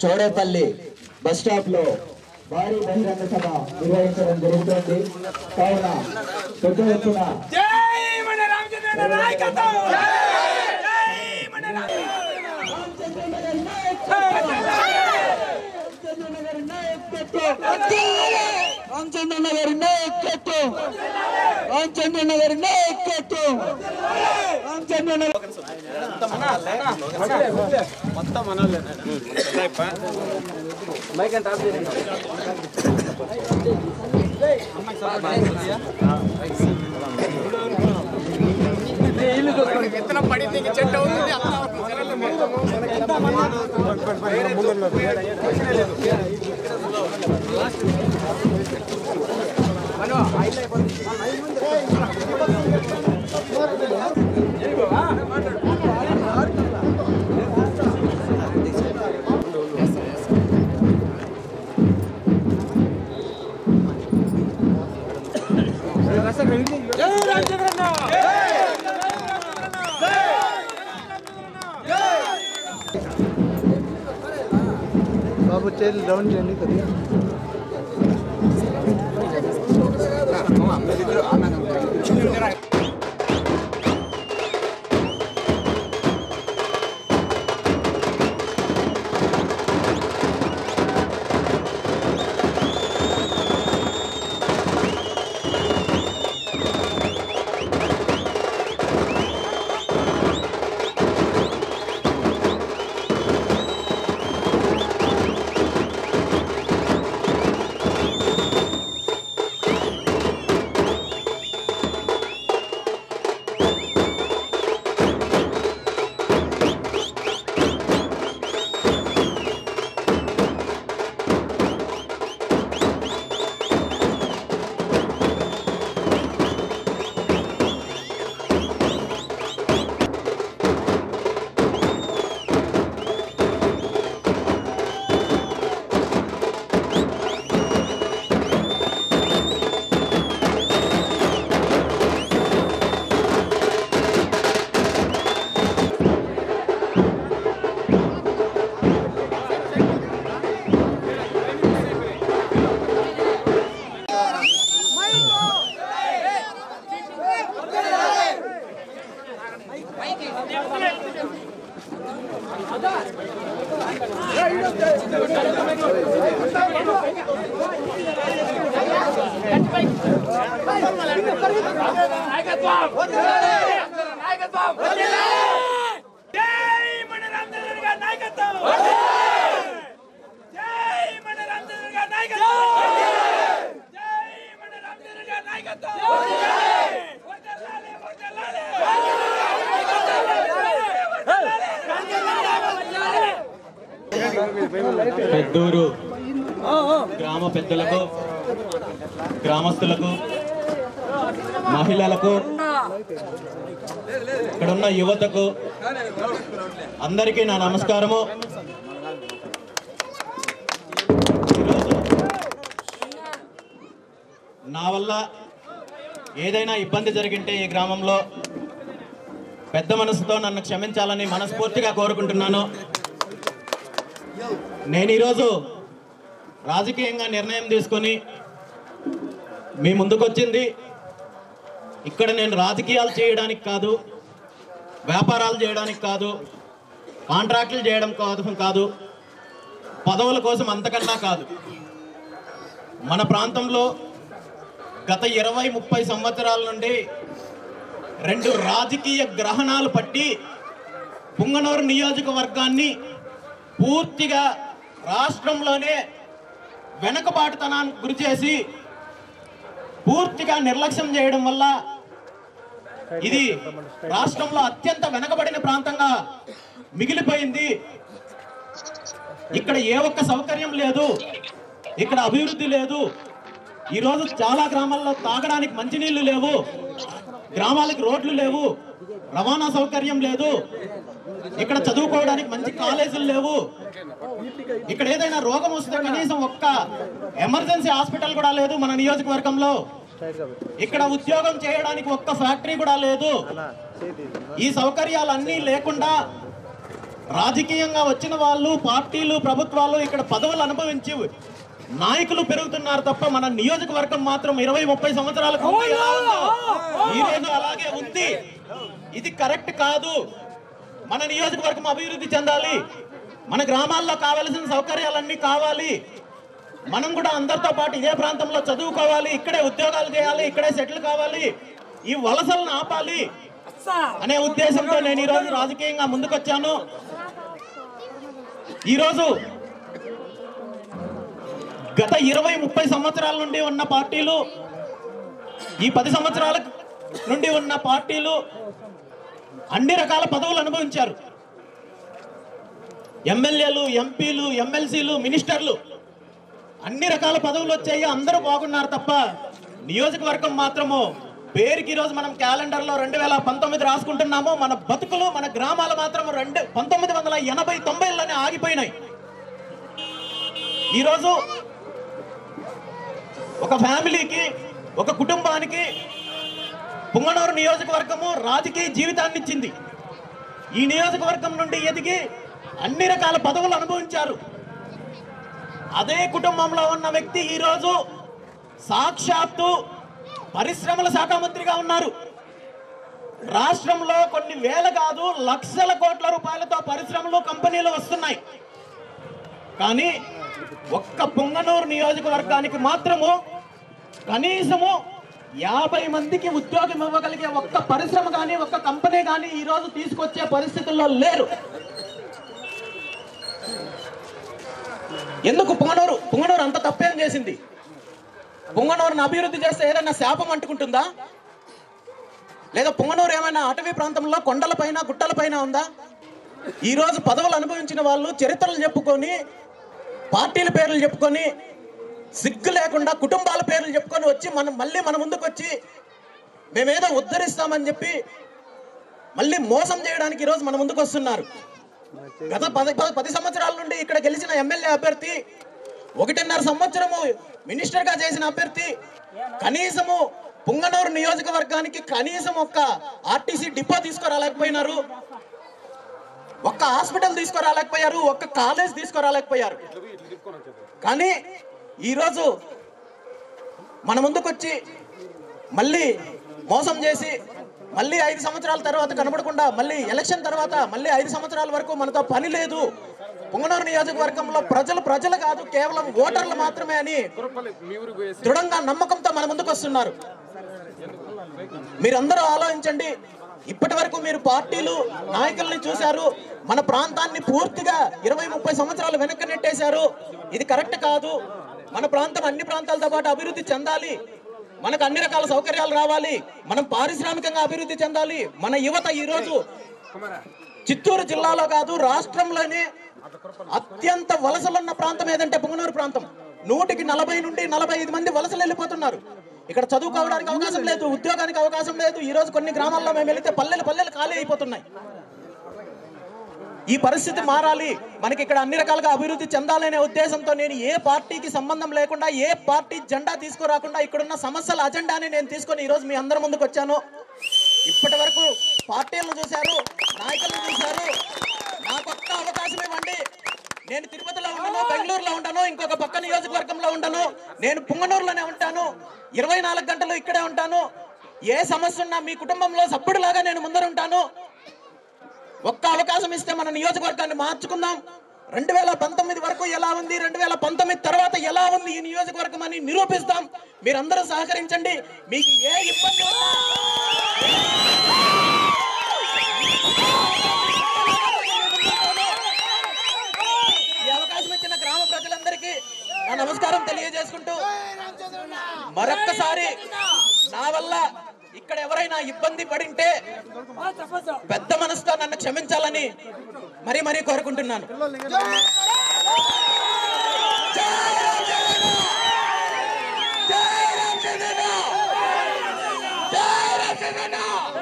Chowdepalli bus stop లో భారీ బహిరంగ సభ నిర్వహించడం జరుగుతుంది కావున పెద్ద ఎత్తున జై మన రామచంద్ర నాయకత్వం జై మన రామచంద్రన్న గారి నాయకత్వం రామచంద్రన్న గారి నాయకత్వం రామచంద్రన్న విత్తనం పడింది ఇంక చెట్టు అవుతుంది బాబు చైర్లు డౌన్ చేయండి కొద్దిగా జై మన రామచంద్ర గారి నాయకత్వం జై మన రామచంద్ర గారి నాయకత్వం జై మన రామచంద్ర గారి నాయకత్వం వర్ధిల్లాలి, వర్ధిల్లాలి. పెద్దూరు గ్రామ పెద్దలకు గ్రామస్తులకు మహిళలకు ఇక్కడున్న యువతకు అందరికీ నా నమస్కారము ఈరోజు నా వల్ల ఏదైనా ఇబ్బంది జరిగింటే ఈ గ్రామంలో పెద్ద మనసుతో నన్ను క్షమించాలని మనస్ఫూర్తిగా కోరుకుంటున్నాను నేను ఈరోజు రాజకీయంగా నిర్ణయం తీసుకొని మీ ముందుకొచ్చింది ఇక్కడ నేను రాజకీయాలు చేయడానికి కాదు వ్యాపారాలు చేయడానికి కాదు కాంట్రాక్టులు చేయడం కోసం కాదు పదవుల కోసం అంతకన్నా కాదు మన ప్రాంతంలో గత ఇరవై ముప్పై సంవత్సరాల నుండి రెండు రాజకీయ గ్రహణాలు పట్టి పుంగనూరు నియోజకవర్గాన్ని పూర్తిగా రాష్ట్రంలోనే వెనకబాటుతనానికి గురి చేసి పూర్తిగా నిర్లక్ష్యం చేయడం వల్ల ఇది రాష్ట్రంలో అత్యంత వెనకబడిన ప్రాంతంగా మిగిలిపోయింది ఇక్కడ ఏ ఒక్క సౌకర్యం లేదు ఇక్కడ అభివృద్ధి లేదు ఈరోజు చాలా గ్రామాల్లో తాగడానికి మంచినీళ్లు లేవు గ్రామాలకు రోడ్లు లేవు రవాణా సౌకర్యం లేదు ఇక్కడ చదువుకోవడానికి మంచి కాలేజీలు లేవు ఇక్కడ ఏదైనా రోగం వస్తే కనీసం ఒక్క ఎమర్జెన్సీ హాస్పిటల్ కూడా లేదు మన నియోజకవర్గంలో ఇక్కడ ఉద్యోగం చేయడానికి ఒక్క ఫ్యాక్టరీ కూడా లేదు ఈ సౌకర్యాలన్నీ లేకుండా రాజకీయంగా వచ్చిన వాళ్ళు పార్టీలు ప్రభుత్వాలు ఇక్కడ పదవులు అనుభవించి నాయకులు పెరుగుతున్నారు తప్ప మన నియోజకవర్గం మాత్రం ఇరవై ముప్పై సంవత్సరాలకు ముందు ఎలా ఉందో ఈ రోజు అలాగే ఉంది ఇది కరెక్ట్ కాదు మన నియోజకవర్గం అభివృద్ధి చెందాలి మన గ్రామాల్లో కావలసిన సౌకర్యాలన్నీ కావాలి మనం కూడా అందరితో పాటు ఇదే ప్రాంతంలో చదువుకోవాలి ఇక్కడే ఉద్యోగాలు చేయాలి ఇక్కడే సెటిల్ కావాలి ఈ వలసలను ఆపాలి అనే ఉద్దేశంతో నేను ఈరోజు రాజకీయంగా ముందుకొచ్చాను ఈరోజు గత ఇరవై ముప్పై సంవత్సరాల నుండి ఉన్న పార్టీలు ఈ పది సంవత్సరాల నుండి ఉన్న పార్టీలు అన్ని రకాల పదవులు అనుభవించారు ఎమ్మెల్యేలు ఎంపీలు ఎమ్మెల్సీలు మినిస్టర్లు అన్ని రకాల పదవులు వచ్చాయి అందరూ బాగున్నారు తప్ప నియోజకవర్గం మాత్రము పేరుకి ఈరోజు మనం క్యాలెండర్ లో రెండు వేల పంతొమ్మిది రాసుకుంటున్నాము మన బతుకులు మన గ్రామాలు మాత్రం రెండు పంతొమ్మిది వందల ఎనభై తొంభైలోనే ఆగిపోయినాయి ఈరోజు ఒక ఫ్యామిలీకి ఒక కుటుంబానికి పుంగనూరు నియోజకవర్గము రాజకీయ జీవితాన్ని ఇచ్చింది ఈ నియోజకవర్గం నుండి ఎదిగి అన్ని రకాల పదవులు అనుభవించారు అదే కుటుంబంలో ఉన్న వ్యక్తి ఈరోజు సాక్షాత్తు పరిశ్రమల శాఖ మంత్రిగా ఉన్నారు రాష్ట్రంలో కొన్ని వేల కాదు లక్షల కోట్ల రూపాయలతో పరిశ్రమలు కంపెనీలు వస్తున్నాయి కానీ ఒక్క పుంగనూరు నియోజకవర్గానికి మాత్రము కనీసము యాభై మందికి ఉద్యోగం ఇవ్వగలిగే ఒక్క పరిశ్రమ కానీ ఒక్క కంపెనీ కానీ ఈ రోజు తీసుకొచ్చే పరిస్థితుల్లో లేరు ఎందుకు పుంగనూరు పుంగనూరు అంత తప్పేం చేసింది పుంగనూరును అభివృద్ధి చేస్తే ఏదైనా శాపం అంటుకుంటుందా లేదా పుంగనూరు ఏమైనా అటవీ ప్రాంతంలో కొండలపైన గుట్టలపైన ఉందా ఈ రోజు పదవులు అనుభవించిన వాళ్ళు చరిత్రలు చెప్పుకొని పార్టీల పేర్లు చెప్పుకొని సిగ్గు లేకుండా కుటుంబాల పేర్లు చెప్పుకొని వచ్చి మనం మళ్ళీ మన ముందుకు వచ్చి మేమేదో ఉద్ధరిస్తామని చెప్పి మళ్ళీ మోసం చేయడానికి ఈరోజు మన ముందుకు వస్తున్నారు గత పది పది- పది సంవత్సరాల నుండి ఇక్కడ గెలిచిన ఎమ్మెల్యే అభ్యర్థి ఒకటిన్నర సంవత్సరము మినిస్టర్ గా చేసిన అభ్యర్థి కనీసము పుంగనూరు నియోజకవర్గానికి కనీసం ఒక్క ఆర్టీసీ డిపో తీసుకురాలేకపోయినారు ఒక్క హాస్పిటల్ తీసుకురాలేకపోయారు ఒక్క కాలేజ్ తీసుకురాలేకపోయారు కానీ ఈరోజు మన ముందుకొచ్చి మళ్ళీ మోసం చేసి మళ్ళీ ఐదు సంవత్సరాల తర్వాత కనబడకుండా మళ్ళీ ఎలక్షన్ తర్వాత మళ్ళీ ఐదు సంవత్సరాల వరకు మనతో పని లేదు పుంగనూరు నియోజకవర్గంలో ప్రజలు ప్రజలు కాదు కేవలం ఓటర్లు మాత్రమే అని దృఢంగా నమ్మకంతో మన ముందుకు వస్తున్నారు మీరందరూ ఆలోచించండి ఇప్పటి వరకు మీరు పార్టీలు నాయకుల్ని చూశారు మన ప్రాంతాన్ని పూర్తిగా ఇరవై ముప్పై సంవత్సరాలు వెనక్కి నెట్టేశారు ఇది కరెక్ట్ కాదు మన ప్రాంతం అన్ని ప్రాంతాలతో పాటు అభివృద్ధి చెందాలి మనకు అన్ని రకాల సౌకర్యాలు రావాలి మనం పారిశ్రామికంగా అభివృద్ధి చెందాలి మన యువత ఈ రోజు చిత్తూరు జిల్లాలో కాదు రాష్ట్రంలోనే అత్యంత వలసలున్న ప్రాంతం ఏదంటే పుంగనూరు ప్రాంతం నూటికి నలభై నుండి నలభై ఐదు మంది వలసలు వెళ్ళిపోతున్నారు ఇక్కడ చదువుకోవడానికి అవకాశం లేదు ఉద్యోగానికి అవకాశం లేదు ఈ రోజు కొన్ని గ్రామాల్లో మేము వెళితే పల్లెలు పల్లెలు ఖాళీ అయిపోతున్నాయి ఈ పరిస్థితి మారాలి మనకి ఇక్కడ అన్ని రకాలుగా అభివృద్ధి చెందాలనే ఉద్దేశంతో నేను ఏ పార్టీకి సంబంధం లేకుండా ఏ పార్టీ జెండా తీసుకురాకుండా ఇక్కడున్న సమస్యల అజెండాని నేను తీసుకొని ఈ రోజు మీ అందరి ముందుకు వచ్చాను ఇప్పటి వరకు పార్టీలను చూశారు నాయకులను చూశారు నాకు ఒక్క అవకాశం ఇవ్వండి నేను తిరుపతిలో ఉండను బెంగళూరులో ఉంటాను ఇంకొక పక్క నియోజకవర్గంలో ఉండను నేను పుంగనూరులోనే ఉంటాను ఇరవై నాలుగు గంటలు ఇక్కడే ఉంటాను ఏ సమస్య ఉన్నా మీ కుటుంబంలో సభ్యుడిలాగా నేను ముందర ఉంటాను ఒక్క అవకాశం ఇస్తే మన నియోజకవర్గాన్ని మార్చుకుందాం రెండు వేల పంతొమ్మిది వరకు ఎలా ఉంది రెండు వేల పంతొమ్మిది తర్వాత ఎలా ఉంది ఈ నియోజకవర్గం అని నిరూపిస్తాం మీరందరూ సహకరించండి మీకు ఏ ఇబ్బంది ఉన్నా ఈ అవకాశం ఇచ్చిన గ్రామ ప్రజలందరికీ నా నమస్కారం తెలియజేసుకుంటూ మరొక్కసారి నా వల్ల ఇక్కడ ఎవరైనా ఇబ్బంది పడింటే పెద్ద మనసుతో నన్ను క్షమించాలని మరీ మరీ కోరుకుంటున్నాను జై రామచంద్రన్న! జై రామచంద్రన్న! జై రామచంద్రన్న!